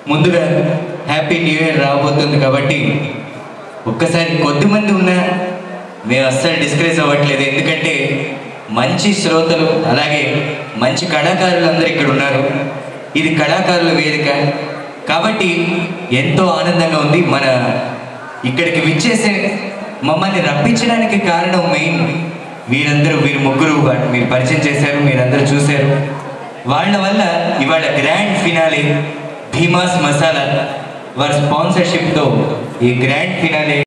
ముందుగా happy new year రాబోతుంది కాబట్టి ఒక్కసారి కొద్ది మంది ఉన్నా మేము అస్సలు డిస్కరేజ్ అవ్వట్లేదు ఎందుకంటే మంచి శ్రోతలు అలాగే మంచి కళాకారులు అందరూ ఇక్కడ ఉన్నారు ఇది కళాకారుల వేదిక కాబట్టి ఎంతో ఆనందంగా ఉంది మన ఇక్కడికి విచ్చేసే మమ్మల్ని రప్పించడానికి కారణం మెయిన్ వీరందరూ వీరు ముగ్గురు వా- మీరు పరిచయం చేశారు మీరందరూ చూశారు వాళ్ళ వల్ల ఇవాళ గ్రాండ్ ఫినాలే భీమాస్ మసాలా వారి స్పాన్సర్షిప్తో ఈ గ్రాండ్ ఫినాలే